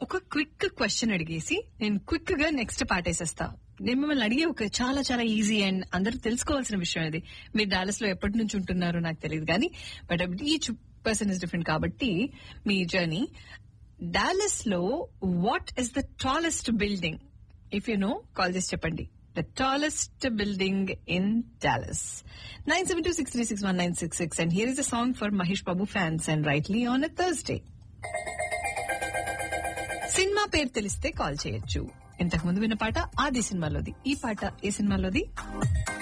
ఒక quick question అడిగేసి నేను క్విక్ గా నెక్స్ట్ పాటేసేస్తా నేను మిమ్మల్ని అడిగే ఒక చాలా చాలా ఈజీ అండ్ అందరూ తెలుసుకోవాల్సిన విషయం ఇది మీరు డాలస్ లో ఎప్పటి నుంచి ఉంటున్నారో నాకు తెలియదు కానీ but each person is different కాబట్టి మీ జర్నీ డాలస్ లో what is the tallest building if you know call చేసి చెప్పండి the tallest building in Dallas nine seven two six three six one nine six six and here is a song for Mahesh Babu fans and rightly on a Thursday cinema పేరు తెలిస్తే call చేయొచ్చు ఇంతకు ముందు విన్న పాట ఆది సినిమాలోది ఈ పాట ఏ సినిమాలోది